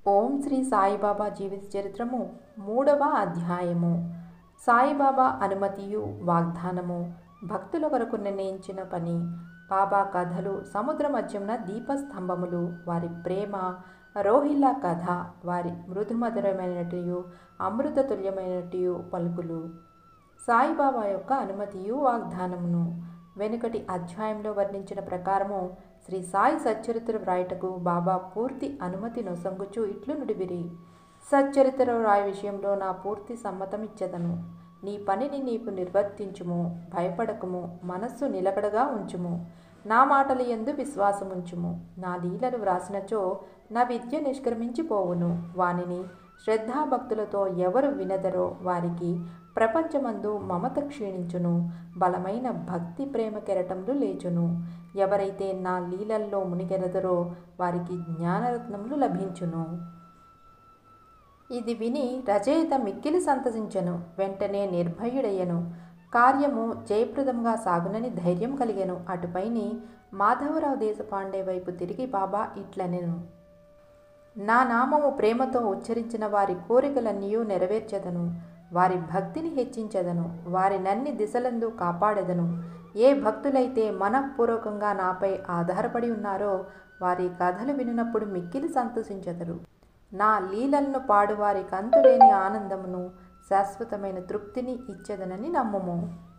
ఓం శ్రీ సాయిబాబా జీవిత చరిత్రము మూడవ అధ్యాయము సాయిబాబా అనుమతియు వాగ్దానము భక్తుల కొరకు నిర్ణయించిన పని బాబా కథలు సముద్ర మధ్యమున దీపస్తంభములు వారి ప్రేమ రోహిల్లా కథ వారి మృదుమధురమైనటియు అమృతతుల్యమైనటియు పలుకులు సాయిబాబా యొక్క అనుమతియు వాగ్దానమును వెనుకటి అధ్యాయంలో వర్ణించిన ప్రకారము శ్రీ సాయి సచ్చరిత్ర వ్రాయటకు బాబా పూర్తి అనుమతి నొసంగుచు ఇట్లు నుడివిరి సచ్చరిత్ర వ్రాయ విషయంలో నా పూర్తి సమ్మతం ఇచ్చెదను నీ పనిని నీకు నిర్వర్తించుము భయపడకుము మనస్సు నిలకడగా ఉంచుము నా మాటలు ఎందు విశ్వాసముంచుము నా లీలలు వ్రాసినచో నా విద్య నిష్క్రమించిపోవును వానిని శ్రద్ధాభక్తులతో ఎవరు వినదరో వారికి ప్రపంచమందు మమత క్షీణించును బలమైన భక్తి ప్రేమ కెరటములు లేచును ఎవరైతే నా లీలల్లో మునిగెరదరో వారికి జ్ఞానరత్నములు లభించును ఇది విని రచయిత మిక్కిలి సంతసించెను వెంటనే నిర్భయుడయ్యను కార్యము జయప్రదంగా సాగునని ధైర్యం కలిగెను అటుపైని మాధవరావు దేశపాండే వైపు తిరిగి బాబా ఇట్లనెను నా నామము ప్రేమతో ఉచ్చరించిన వారి కోరికలన్నీ నెరవేర్చెదను వారి భక్తిని హెచ్చించెదను వారి నన్ని దిశలందు కాపాడెదను ఏ భక్తులైతే మనఃపూర్వకంగా నాపై ఆధారపడి ఉన్నారో వారి కథలు వినినప్పుడు మిక్కిలి సంతోషించెదరు నా లీలలను పాడువారి కంతులేని ఆనందమును శాశ్వతమైన తృప్తిని ఇచ్చెదనని నమ్ముము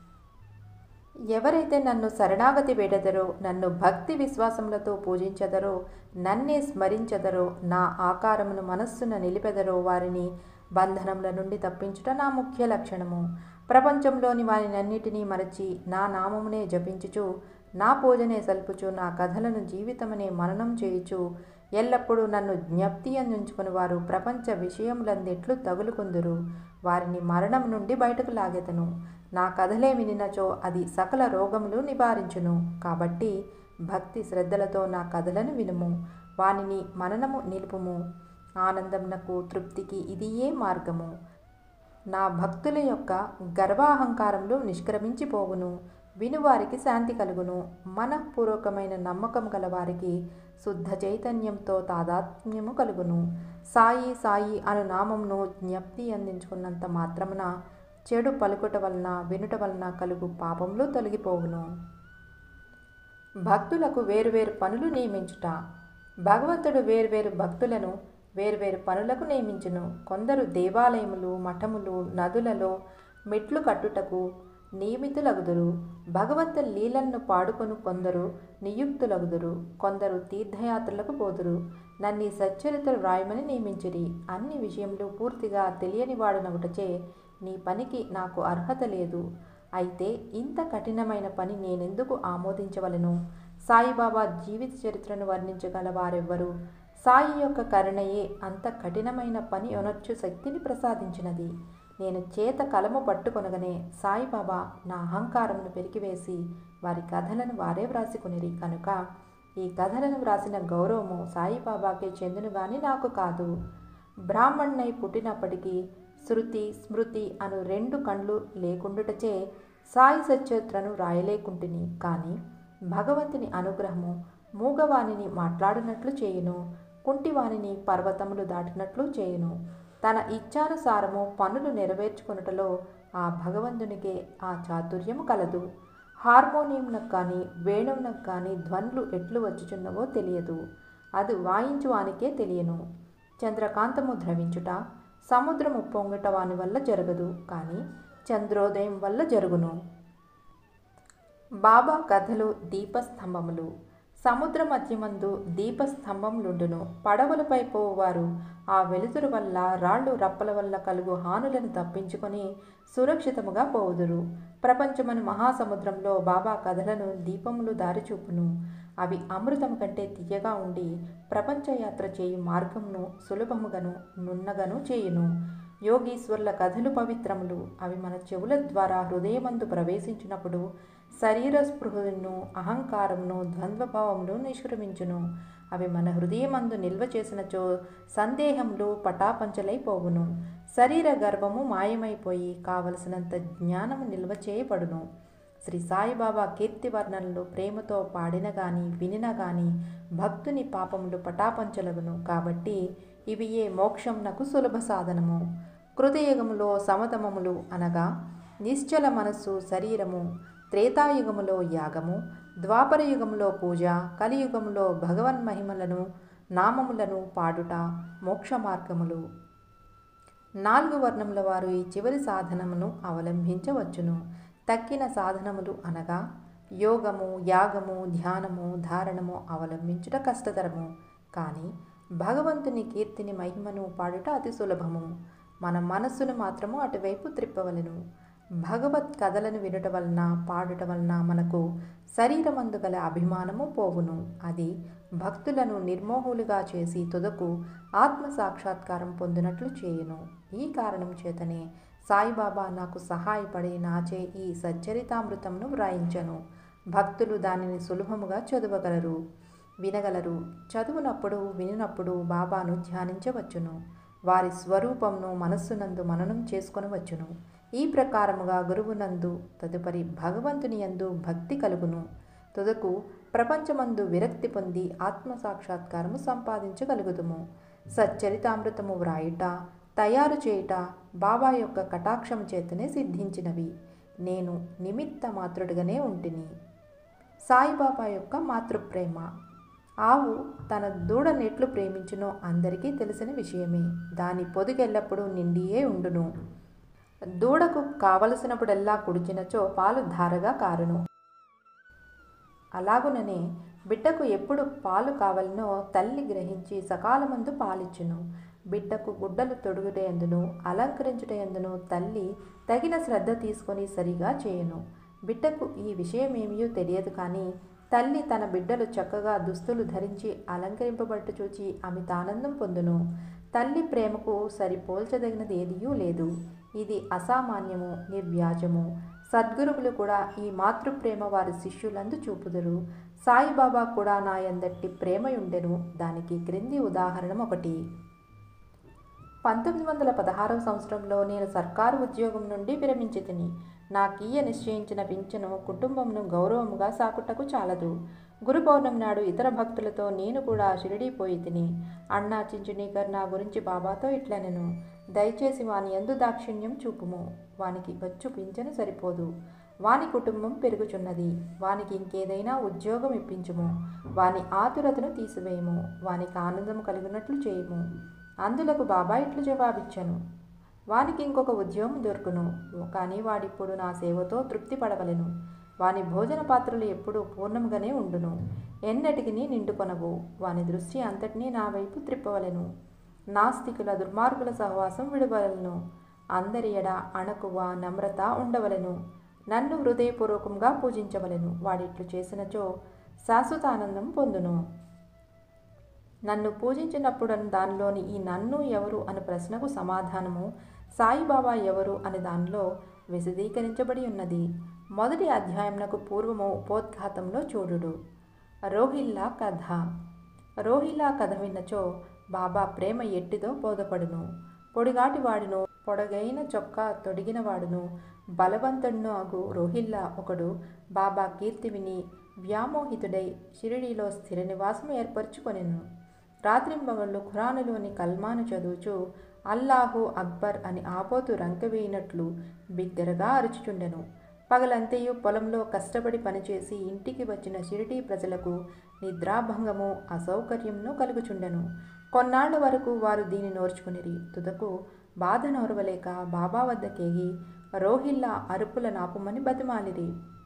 ఎవరైతే నన్ను శరణాగతి వేడదరో నన్ను భక్తి విశ్వాసములతో పూజించదరో నన్నే స్మరించదరో నా ఆకారమును మనస్సున నిలిపెదరో వారిని బంధనముల నుండి తప్పించుట నా ముఖ్య లక్షణము ప్రపంచంలోని వారినన్నిటినీ మరచి నా నామమునే జపించుచు నా పూజనే సల్పుచు నా కథలను జీవితమనే మననం చేయుచు ఎల్లప్పుడూ నన్ను జ్ఞప్తి అందించుకుని వారు ప్రపంచ విషయములందెట్లు తగులుకుందురు వారిని మరణం నుండి బయటకు లాగెదను నా కథలే వినినచో అది సకల రోగములు నివారించును కాబట్టి భక్తి శ్రద్ధలతో నా కథలను వినుము వానిని మననము నిలుపుము ఆనందమునకు తృప్తికి ఇది ఏ మార్గము నా భక్తుల యొక్క గర్వాహంకారములు నిష్క్రమించిపోవును వినువారికి శాంతి కలుగును మనఃపూర్వకమైన నమ్మకం గల వారికి శుద్ధ చైతన్యంతో తాదాత్మ్యము కలుగును సాయి సాయి అను నామంను జ్ఞప్తి అందించుకున్నంత మాత్రమున చెడు పలుకుట వలన వినుట వలన కలుగు పాపములు తొలగిపోవును భక్తులకు వేరువేరు పనులు నియమించుట భగవంతుడు వేర్వేరు భక్తులను వేర్వేరు పనులకు నియమించును కొందరు దేవాలయములు మఠములు నదులలో మెట్లు కట్టుటకు నియమితులగుదురు భగవంత లీలలను పాడుకొను కొందరు నియుక్తులగుదురు కొందరు తీర్థయాత్రలకు పోదురు నన్ను సచ్చరిత్ర వ్రాయమని నియమించిరి అన్ని విషయములు పూర్తిగా తెలియని వాడనగుటచే నీ పనికి నాకు అర్హత లేదు అయితే ఇంత కఠినమైన పని నేనెందుకు ఆమోదించవలను సాయిబాబా జీవిత చరిత్రను వర్ణించగల వారెవ్వరు సాయి యొక్క కరుణయే అంత కఠినమైన పని యొనర్చు శక్తిని ప్రసాదించినది నేను చేత కలము పట్టుకొనగనే సాయిబాబా నా అహంకారమును పెరికివేసి వారి కథలను వారే వ్రాసుకునిరి కనుక ఈ కథలను వ్రాసిన గౌరవము సాయిబాబాకే చెందును గాని నాకు కాదు బ్రాహ్మణ్ణై పుట్టినప్పటికీ శృతి స్మృతి అను రెండు కండ్లు లేకుండుటచే సాయి సచరిత్రను రాయలేకుంటుని కానీ భగవంతుని అనుగ్రహము మూగవాణిని మాట్లాడినట్లు చేయును కుంటివాణిని పర్వతములు దాటినట్లు చేయును తన ఇచ్ఛానుసారము పనులు నెరవేర్చుకున్నటలో ఆ భగవంతునికే ఆ చాతుర్యము కలదు హార్మోనియంనకు కానీ వేణువునకు కానీ ధ్వనులు ఎట్లు వచ్చుచున్నవో తెలియదు అది వాయించు వానికే తెలియను చంద్రకాంతము ద్రవించుట సముద్రము పొంగుట వాని వల్ల జరగదు కానీ చంద్రోదయం వల్ల జరుగును బాబా కథలు దీపస్తంభములు సముద్ర మధ్యమందు దీపస్తంభములుండును పడవలపై పోవారు ఆ వెలుతురు వల్ల రాళ్ళు రప్పల వల్ల కలుగు హానులను తప్పించుకొని సురక్షితముగా పోవుదురు ప్రపంచమని మహాసముద్రంలో బాబా కథలను దీపములు దారిచూపును అవి అమృతం కంటే తీయగా ఉండి ప్రపంచయాత్ర చేయు మార్గమును సులభముగను నున్నగను చేయును యోగీశ్వర్ల కథలు పవిత్రములు అవి మన చెవుల ద్వారా హృదయమందు ప్రవేశించినప్పుడు శరీర స్పృహను అహంకారమును ద్వంద్వభావమును నిష్క్రమించును అవి మన హృదయమందు నిల్వ చేసినచో సందేహములు పటాపంచలైపోవును శరీర గర్భము మాయమైపోయి కావలసినంత జ్ఞానము నిల్వ చేయబడును శ్రీ సాయిబాబా కీర్తి వర్ణనలు ప్రేమతో పాడిన గాని వినిన గాని భక్తుని పాపములు పటాపంచలగును కాబట్టి ఇవి ఏ మోక్షంనకు సులభ సాధనము కృతయుగములో సమతమములు అనగా నిశ్చల మనస్సు శరీరము త్రేతాయుగములో యాగము ద్వాపర యుగములో పూజ కలియుగములో భగవన్మహిమలను నామములను పాడుట మోక్ష మార్గములు నాలుగు వర్ణముల వారు ఈ చివరి సాధనమును అవలంబించవచ్చును తక్కిన సాధనములు అనగా యోగము యాగము ధ్యానము ధారణము అవలంబించుట కష్టతరము కానీ భగవంతుని కీర్తిని మహిమను పాడుట అతి సులభము మన మనస్సును మాత్రము అటువైపు త్రిప్పవలను భగవత్ కథలను వినుట వలన పాడుట వలన మనకు శరీరమందు గల అభిమానము పోవును అది భక్తులను నిర్మోహులుగా చేసి తుదకు ఆత్మ సాక్షాత్కారం పొందినట్లు చేయును ఈ కారణం చేతనే సాయిబాబా నాకు సహాయపడి నాచే ఈ సచ్చరితామృతంను వ్రాయించను భక్తులు దానిని సులభముగా చదవగలరు వినగలరు చదువునప్పుడు వినినప్పుడు బాబాను ధ్యానించవచ్చును వారి స్వరూపంను మనస్సునందు మననం చేసుకొనవచ్చును ఈ ప్రకారముగా గురువునందు తదుపరి భగవంతుని యందు భక్తి కలుగును తుదకు ప్రపంచమందు విరక్తి పొంది ఆత్మ సాక్షాత్కారము సంపాదించగలుగుదుము సచ్చరితామృతము వ్రాయుట తయారు చేయుట బాబా యొక్క కటాక్షం చేతనే సిద్ధించినవి నేను నిమిత్త మాతృడుగానే ఉంటిని సాయిబాబా యొక్క మాతృప్రేమ ఆవు తన దూడనెట్లు ప్రేమించునో అందరికీ తెలిసిన విషయమే దాని పొదుగెల్లప్పుడూ నిండియే ఉండును దూడకు కావలసినప్పుడెల్లా కుడిచినచో పాలు ధారగా కారును అలాగుననే బిడ్డకు ఎప్పుడు పాలు కావలనో తల్లి గ్రహించి సకాలమందు పాలిచ్చును బిడ్డకు గుడ్డలు తొడుగుటయందును అలంకరించుటయందును తల్లి తగిన శ్రద్ధ తీసుకొని సరిగా చేయను బిడ్డకు ఈ విషయమేమీ తెలియదు కానీ తల్లి తన బిడ్డలు చక్కగా దుస్తులు ధరించి అలంకరింపబట్టు చూచి అమితానందం పొందును తల్లి ప్రేమకు సరిపోల్చదగినది ఏదియూ లేదు ఇది అసామాన్యము నిర్వ్యాజము సద్గురువులు కూడా ఈ మాతృప్రేమ వారి శిష్యులందు చూపుదురు సాయిబాబా కూడా నా యందట్టి ప్రేమయుండెను దానికి క్రింది ఉదాహరణ ఒకటి పంతొమ్మిది వందల పదహారవ సంవత్సరంలో నేను సర్కారు ఉద్యోగం నుండి విరమించి తిని నాకీయ నిశ్చయించిన పింఛను కుటుంబంను గౌరవముగా సాకుటకు చాలదు గురు పౌర్ణమి నాడు ఇతర భక్తులతో నేను కూడా షిరిడీ పోయి తిని అన్నా చించునీకర్ నా గురించి బాబాతో ఇట్లనెను దయచేసి వాని ఎందు దాక్షిణ్యం చూపుము వానికి వచ్చు పింఛను సరిపోదు వాని కుటుంబం పెరుగుచున్నది వానికి ఇంకేదైనా ఉద్యోగం ఇప్పించుము వాని ఆతురతను తీసివేయము వానికి ఆనందం కలిగినట్లు చేయము అందులకు బాబా ఇట్లు జవాబిచ్చాను వానికి ఇంకొక ఉద్యోగం దొరుకును కానీ వాడిప్పుడు నా సేవతో తృప్తి పడవలెను వాని భోజన పాత్రలు ఎప్పుడూ పూర్ణముగానే ఉండును ఎన్నటికి నిండుకొనవు వాని దృష్టి అంతటినీ నా వైపు త్రిప్పవలెను నాస్తికుల దుర్మార్గుల సహవాసం విడవలెను అందరి ఎడ అణకువ నమ్రత ఉండవలెను నన్ను హృదయపూర్వకంగా పూజించవలెను వాడిట్లు చేసినచో శాశ్వత ఆనందం పొందును నన్ను పూజించినప్పుడు దానిలోని ఈ నన్ను ఎవరు అనే ప్రశ్నకు సమాధానము సాయిబాబా ఎవరు అనే దానిలో విశదీకరించబడి ఉన్నది మొదటి అధ్యాయంనకు పూర్వము ఉపోద్ఘాతంలో చూడుడు రోహిల్లా కథ రోహిల్లా కథ విన్నచో బాబా ప్రేమ ఎట్టిదో బోధపడును పొడిగాటి వాడును పొడగైన చొక్కా తొడిగిన వాడును బలవంతుడును అగు రోహిల్లా ఒకడు బాబా కీర్తి విని వ్యామోహితుడై షిరిడీలో స్థిర నివాసం ఏర్పరచుకొనెను రాత్రింబగళ్ళు ఖురానులోని కల్మాను చదువుచు అల్లాహు అక్బర్ అని ఆపోతు రంకెవేయినట్లు బిగ్గరగా అరుచుచుండెను పగలంతయు పొలంలో కష్టపడి పనిచేసి ఇంటికి వచ్చిన షిరిడీ ప్రజలకు నిద్రాభంగము అసౌకర్యంను కలుగుచుండెను కొన్నాళ్ల వరకు వారు దీని నోర్చుకునిరి తుదకు బాధ నోరవలేక బాబా వద్దకేగి రోహిల్లా అరుపుల నాపుమని బతిమాలిరి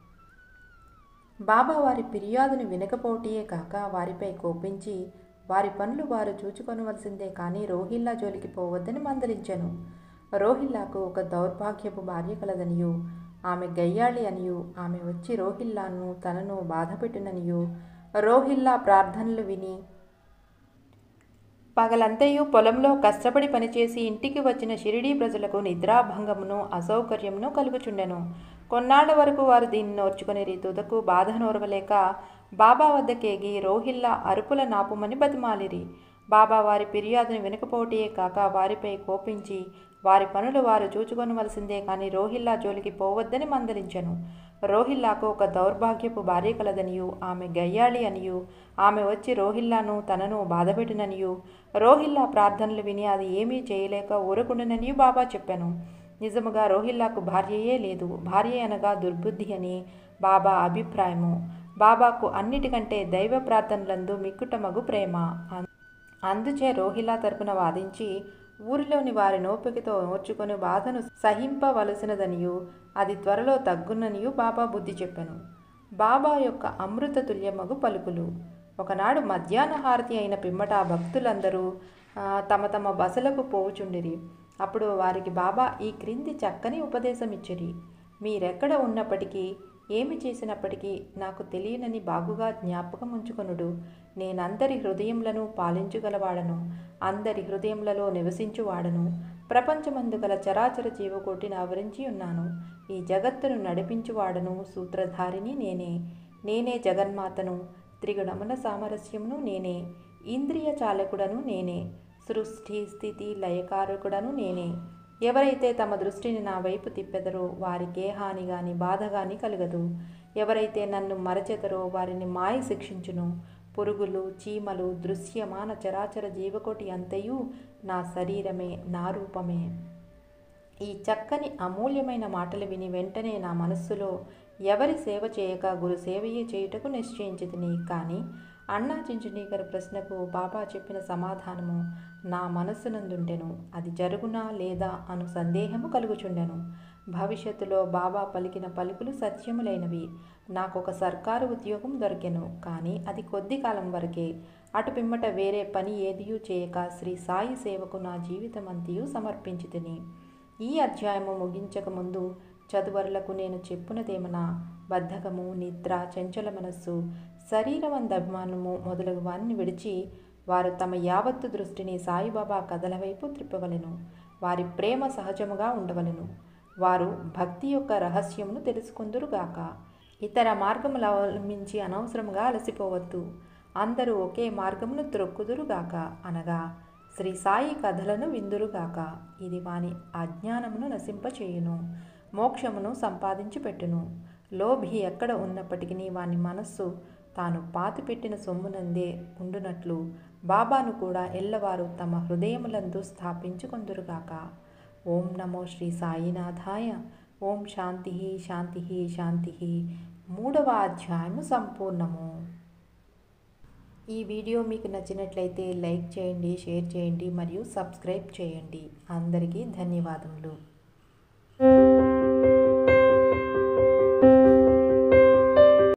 బాబా వారి ఫిర్యాదును వినకపోవటియే కాక వారిపై కోపించి వారి పనులు వారు చూచుకొనవలసిందే కానీ రోహిల్లా జోలికి పోవద్దని మందలించెను రోహిల్లాకు ఒక దౌర్భాగ్యపు భార్య కలదనియు ఆమె గయ్యాళి అనియు ఆమె వచ్చి రోహిల్లాను తనను బాధపెట్టుననియు రోహిల్లా ప్రార్థనలు విని పగలంతయు పొలంలో కష్టపడి పనిచేసి ఇంటికి వచ్చిన షిరిడీ ప్రజలకు నిద్రాభంగమును అసౌకర్యమును కలుగుచుండెను కొన్నాళ్ల వరకు వారు దీన్ని నోర్చుకుని తుదకు బాధ నోరవలేక బాబా వద్దకేగి రోహిల్లా అరుపుల నాపుమని బతిమాలిరి బాబా వారి ఫిర్యాదును వినకపోవటియే కాక వారిపై కోపించి వారి పనులు వారు చూచుకొనవలసిందే కానీ రోహిల్లా జోలికి పోవద్దని మందలించెను రోహిల్లాకు ఒక దౌర్భాగ్యపు భార్య కలదనియు ఆమె గయ్యాళి అనియు ఆమె వచ్చి రోహిల్లాను తనను బాధపెట్టిననియు రోహిల్లా ప్రార్థనలు విని అది ఏమీ చేయలేక ఊరకుండననియు బాబా చెప్పాను నిజముగా రోహిల్లాకు భార్యయే లేదు భార్య అనగా దుర్బుద్ధి అని బాబా అభిప్రాయము బాబాకు అన్నిటికంటే దైవ ప్రార్థనలందు మిక్కుటమగు ప్రేమ అం- అందుచే రోహిల్లా తరపున వాదించి ఊరిలోని వారి నోపికతో ఓర్చుకొని బాధను సహింపవలసినదనియు అది త్వరలో తగ్గుననియు బాబా బుద్ధి చెప్పాను బాబా యొక్క అమృత తుల్యమగు పలుకులు ఒకనాడు మధ్యాహ్న హారతి అయిన పిమ్మట ఆ భక్తులందరూ ఆ, తమ తమ బసలకు పోవుచుండిరి అప్పుడు వారికి బాబా ఈ క్రింది చక్కని ఉపదేశం ఇచ్చిరి మీరెక్కడ ఉన్నప్పటికీ ఏమి చేసినప్పటికీ నాకు తెలియనని బాగుగా జ్ఞాపకం ఉంచుకొనుడు నేనందరి హృదయములను పాలించుగలవాడను అందరి హృదయములలో నివసించువాడను ప్రపంచమందు గల చరాచర జీవకోటిని ఆవరించి ఉన్నాను ఈ జగత్తును నడిపించువాడను సూత్రధారిని నేనే నేనే జగన్మాతను త్రిగుణముల సామరస్యమును నేనే ఇంద్రియ చాలకుడను నేనే సృష్టి స్థితి లయకారకుడను నేనే ఎవరైతే తమ దృష్టిని నా వైపు తిప్పెదరో వారికే హాని గాని బాధ గాని కలగదు ఎవరైతే నన్ను మరచెదరో వారిని మాయ శిక్షించును పురుగులు చీమలు దృశ్యమాన చరాచర జీవకోటి అంతయు నా శరీరమే నా రూపమే ఈ చక్కని అమూల్యమైన మాటలు విని వెంటనే నా మనస్సులో ఎవరి సేవ చేయక గురు సేవయే చేయుటకు నిశ్చయించితిని కానీ అన్నా చించునీకర్ ప్రశ్నకు బాబా చెప్పిన సమాధానము నా మనస్సునందుండెను అది జరుగునా లేదా అను సందేహము కలుగుచుండెను భవిష్యత్తులో బాబా పలికిన పలుకులు సత్యములైనవి నాకొక సర్కారు ఉద్యోగం దొరికెను కానీ అది కొద్ది కాలం వరకే అటు పిమ్మట వేరే పని ఏదియూ చేయక శ్రీ సాయి సేవకు నా జీవితమంతియు సమర్పించి తిని ఈ అధ్యాయము ముగించక ముందు చదువరులకు నేను చెప్పునదేమనా బద్ధకము నిద్ర చంచల మనస్సు శరీరమంద అభిమానము మొదలగు వారిని విడిచి వారు తమ యావత్తు దృష్టిని సాయిబాబా కథల వైపు త్రిప్పవలెను వారి ప్రేమ సహజముగా ఉండవలెను వారు భక్తి యొక్క రహస్యమును తెలుసుకుందురుగాక ఇతర మార్గములు అవలంబించి అనవసరముగా అలసిపోవద్దు అందరూ ఒకే మార్గమును త్రొక్కుదురుగాక అనగా శ్రీ సాయి కథలను విందురుగాక ఇది వాని అజ్ఞానమును నశింపచేయును మోక్షమును సంపాదించి పెట్టును లోభి ఎక్కడ ఉన్నప్పటికీ వాని మనస్సు తాను పాతిపెట్టిన సొమ్మునందే ఉండునట్లు బాబాను కూడా ఎల్లవారు తమ హృదయములందు స్థాపించుకొందురుగాక ఓం నమో శ్రీ సాయినాథాయ ఓం శాంతి శాంతి శాంతి మూడవ అధ్యాయము సంపూర్ణము ఈ వీడియో మీకు నచ్చినట్లయితే లైక్ చేయండి షేర్ చేయండి మరియు సబ్స్క్రైబ్ చేయండి అందరికీ ధన్యవాదములు